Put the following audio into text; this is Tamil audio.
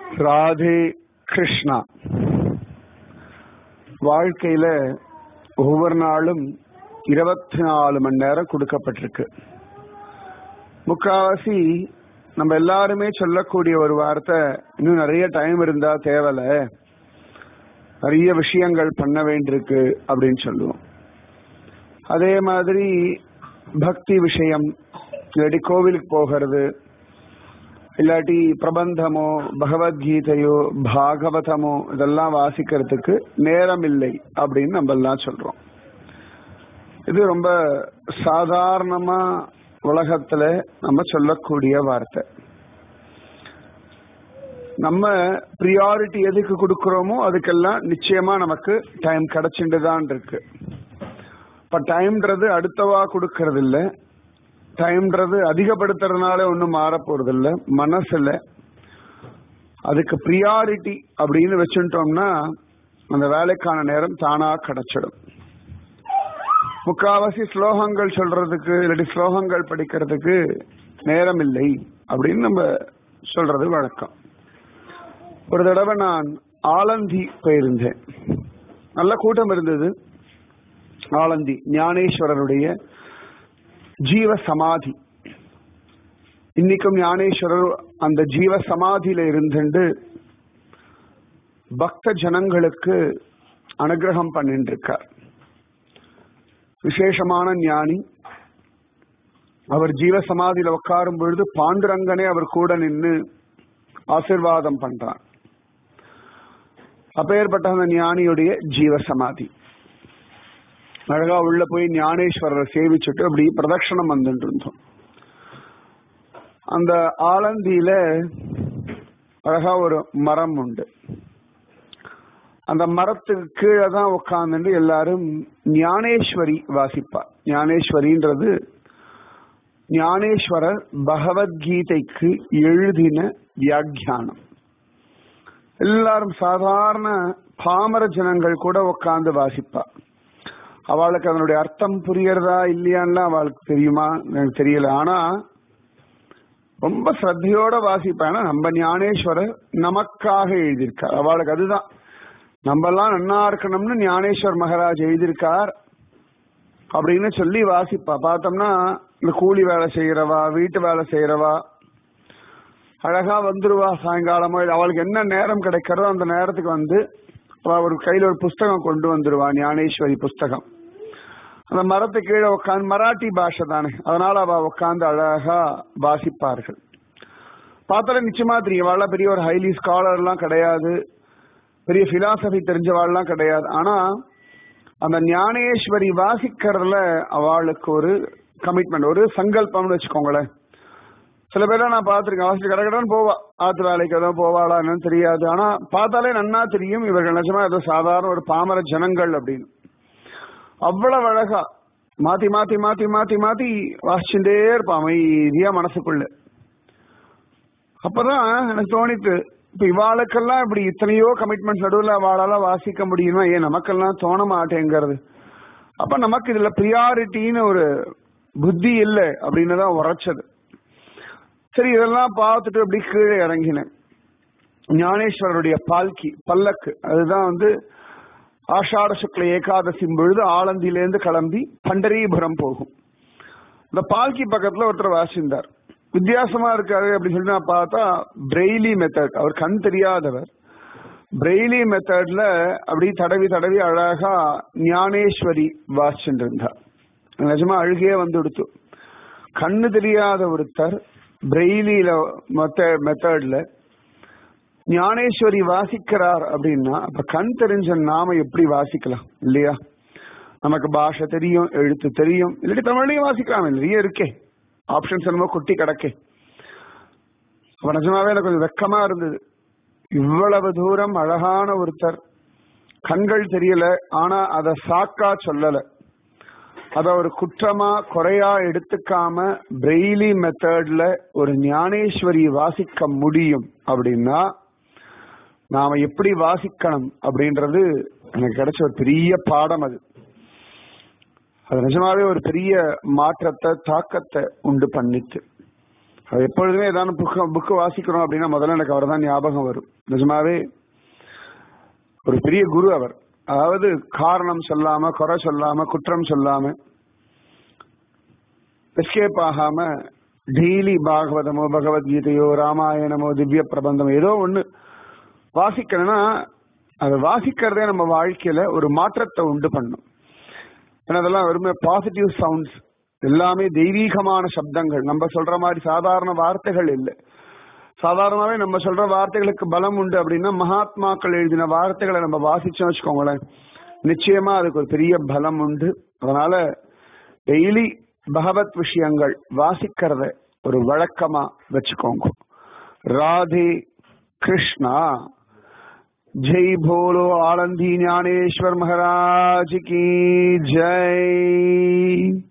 ராதே கிருஷ்ணா வாழ்க்கையில ஒவ்வொரு நாளும் இருபத்தி நாலு மணி நேரம் கொடுக்கப்பட்டிருக்கு முக்காவாசி நம்ம எல்லாருமே சொல்லக்கூடிய ஒரு வார்த்தை இன்னும் நிறைய டைம் இருந்தா தேவல நிறைய விஷயங்கள் பண்ண வேண்டியிருக்கு அப்படின்னு சொல்லுவோம் அதே மாதிரி பக்தி விஷயம் இல்லாட்டி கோவிலுக்கு போகிறது இல்லாட்டி பிரபந்தமோ பகவத்கீதையோ பாகவதமோ இதெல்லாம் வாசிக்கிறதுக்கு நேரம் இல்லை அப்படின்னு நம்ம எல்லாம் சொல்றோம் இது ரொம்ப சாதாரணமா உலகத்துல நம்ம சொல்லக்கூடிய வார்த்தை நம்ம ப்ரியாரிட்டி எதுக்கு கொடுக்கறோமோ அதுக்கெல்லாம் நிச்சயமா நமக்கு டைம் கிடைச்சுட்டு தான் இருக்கு இப்ப டைம்ன்றது அடுத்தவா கொடுக்கறது இல்லை டைம்ன்றது அதிகப்படுத்துறதுனால ஒன்றும் மாற போறது இல்லை மனசுல அதுக்கு ப்ரியாரிட்டி அப்படின்னு வச்சுட்டோம்னா அந்த வேலைக்கான நேரம் தானா கிடைச்சிடும் முக்காவாசி ஸ்லோகங்கள் சொல்றதுக்கு இல்லாட்டி ஸ்லோகங்கள் படிக்கிறதுக்கு நேரம் இல்லை அப்படின்னு நம்ம சொல்றது வழக்கம் ஒரு தடவை நான் ஆலந்தி போயிருந்தேன் நல்ல கூட்டம் இருந்தது ஆலந்தி ஞானேஸ்வரருடைய ஜீவ சமாதி இன்னைக்கும் ஞானேஸ்வரர் அந்த ஜீவ சமாதியில இருந்துட்டு பக்த ஜனங்களுக்கு அனுகிரகம் பண்ணிட்டு இருக்கார் விசேஷமான ஞானி அவர் ஜீவ சமாதியில உட்காரும் பொழுது பாண்டுரங்கனே அவர் கூட நின்று ஆசிர்வாதம் பண்றார் அப்பேற்பட்ட அந்த ஞானியுடைய ஜீவ சமாதி அழகா உள்ள போய் ஞானேஸ்வரரை சேவிச்சுட்டு அப்படி பிரதட்சணம் வந்துட்டு இருந்தோம் அந்த ஆலந்தியில அழகா ஒரு மரம் உண்டு அந்த மரத்துக்கு கீழே தான் உட்கார்ந்துட்டு எல்லாரும் ஞானேஸ்வரி வாசிப்பா ஞானேஸ்வரின்றது ஞானேஸ்வரர் பகவத்கீதைக்கு எழுதின வியாக்கியானம் எல்லாரும் சாதாரண பாமர ஜனங்கள் கூட உட்கார்ந்து வாசிப்பா அவளுக்கு அதனுடைய அர்த்தம் புரியறதா இல்லையான்னு அவளுக்கு தெரியுமா எனக்கு தெரியல ஆனா ரொம்ப ஸ்ரத்தையோட வாசிப்பானா நம்ம ஞானேஸ்வரர் நமக்காக எழுதியிருக்கார் அவளுக்கு அதுதான் நம்ம எல்லாம் நன்னா இருக்கணும்னு ஞானேஸ்வர் மகாராஜ் எழுதியிருக்கார் அப்படின்னு சொல்லி வாசிப்பா பார்த்தோம்னா இந்த கூலி வேலை செய்யறவா வீட்டு வேலை செய்யறவா அழகா வந்துருவா சாயங்காலமோ அவளுக்கு என்ன நேரம் கிடைக்கிறதோ அந்த நேரத்துக்கு வந்து அவ ஒரு கையில ஒரு புஸ்தகம் கொண்டு வந்துருவா ஞானேஸ்வரி புஸ்தகம் அந்த மரத்து கீழே உட்காந்து மராட்டி பாஷை தானே அதனால அவ உட்காந்து அழகா வாசிப்பார்கள் பார்த்தாலே நிச்சயமா தெரியும் அவள பெரிய ஒரு ஹைலி ஸ்காலர் எல்லாம் கிடையாது பெரிய பிலாசபி தெரிஞ்சவாள்லாம் கிடையாது ஆனா அந்த ஞானேஸ்வரி வாசிக்கிறதுல அவளுக்கு ஒரு கமிட்மெண்ட் ஒரு சங்கல்பம்னு வச்சுக்கோங்களேன் சில பேர்லாம் நான் பார்த்துருக்கேன் வாசிச்சு கடகடன்னு போவா ஆத்து வேலைக்கு எதுவும் போவாளா என்னன்னு தெரியாது ஆனா பார்த்தாலே நன்னா தெரியும் இவர்கள் நிஜமா ஏதோ சாதாரண ஒரு பாமர ஜனங்கள் அப்படின்னு அவ்வளவு அழகா மாத்தி மாத்தி மாத்தி மாத்தி மாத்தி வாசிச்சுட்டே இருப்பான் அமைதியா மனசுக்குள்ள அப்பதான் எனக்கு தோணித்து இப்ப இவாளுக்கெல்லாம் இப்படி இத்தனையோ கமிட்மெண்ட் நடுவில் அவளால வாசிக்க முடியுமா ஏன் நமக்கெல்லாம் தோண மாட்டேங்கிறது அப்ப நமக்கு இதுல ப்ரியாரிட்டின்னு ஒரு புத்தி இல்லை அப்படின்னு தான் உரைச்சது சரி இதெல்லாம் பார்த்துட்டு அப்படி கீழே இறங்கினேன் ஞானேஸ்வரருடைய பால்கி பல்லக்கு அதுதான் வந்து ஆஷாட சுக்ல ஏகாதசி பொழுது ஆலந்தியிலேருந்து கிளம்பி பண்டரீபுரம் போகும் இந்த பால்கி பக்கத்துல ஒருத்தர் வாசிந்தார் வித்தியாசமா இருக்காரு அப்படின்னு சொல்லி நான் பார்த்தா பிரெய்லி மெத்தட் அவர் கண் தெரியாதவர் பிரெய்லி மெத்தட்ல அப்படி தடவி தடவி அழகா ஞானேஸ்வரி வாசிச்சுட்டு இருந்தார் நிஜமா அழுகையே வந்து கொடுத்து கண்ணு தெரியாத ஒருத்தர் பிரெய்லியில மொத்த மெத்தட்ல ஞானேஸ்வரி வாசிக்கிறார் அப்படின்னா அப்ப கண் தெரிஞ்ச நாம எப்படி வாசிக்கலாம் இல்லையா நமக்கு பாஷை தெரியும் எழுத்து தெரியும் இல்லாட்டி தமிழ்லையும் வாசிக்கலாம் நிறைய இருக்கே ஆப்ஷன்ஸ் என்னமோ கொட்டி கிடக்கே அப்ப நிஜமாவே எனக்கு கொஞ்சம் வெக்கமா இருந்தது இவ்வளவு தூரம் அழகான ஒருத்தர் கண்கள் தெரியல ஆனா அத சாக்கா சொல்லல அத ஒரு குற்றமா குறையா எடுத்துக்காம பிரெய்லி மெத்தட்ல ஒரு ஞானேஸ்வரி வாசிக்க முடியும் அப்படின்னா நாம எப்படி வாசிக்கணும் அப்படின்றது எனக்கு கிடைச்ச ஒரு பெரிய பாடம் அது அது நிஜமாவே ஒரு பெரிய மாற்றத்தை தாக்கத்தை உண்டு பண்ணிட்டு அது எப்பொழுதுமே ஏதாவது புக்கு புக்கு வாசிக்கிறோம் அப்படின்னா முதல்ல எனக்கு அவர் தான் ஞாபகம் வரும் நிஜமாவே ஒரு பெரிய குரு அவர் அதாவது காரணம் சொல்லாம குறை சொல்லாம குற்றம் சொல்லாம எஸ்கேப் ஆகாம டெய்லி பாகவதமோ பகவத்கீதையோ ராமாயணமோ திவ்ய பிரபந்தமோ ஏதோ ஒண்ணு வாசிக்கணும்னா அதை வாசிக்கிறதே நம்ம வாழ்க்கையில ஒரு மாற்றத்தை உண்டு பண்ணும் ஏன்னா அதெல்லாம் வெறுமே பாசிட்டிவ் சவுண்ட்ஸ் எல்லாமே தெய்வீகமான சப்தங்கள் நம்ம சொல்ற மாதிரி சாதாரண வார்த்தைகள் இல்லை சாதாரணமாவே நம்ம சொல்ற வார்த்தைகளுக்கு பலம் உண்டு அப்படின்னா மகாத்மாக்கள் எழுதின வார்த்தைகளை நம்ம வாசிச்சோம் வச்சுக்கோங்களேன் நிச்சயமா அதுக்கு ஒரு பெரிய பலம் உண்டு அதனால டெய்லி பகவத் விஷயங்கள் வாசிக்கிறத ஒரு வழக்கமா வச்சுக்கோங்க ராதே கிருஷ்ணா ஜெய் போலோ ஆனந்தி ஞானேஸ்வர் மகாராஜ் கி ஜெய்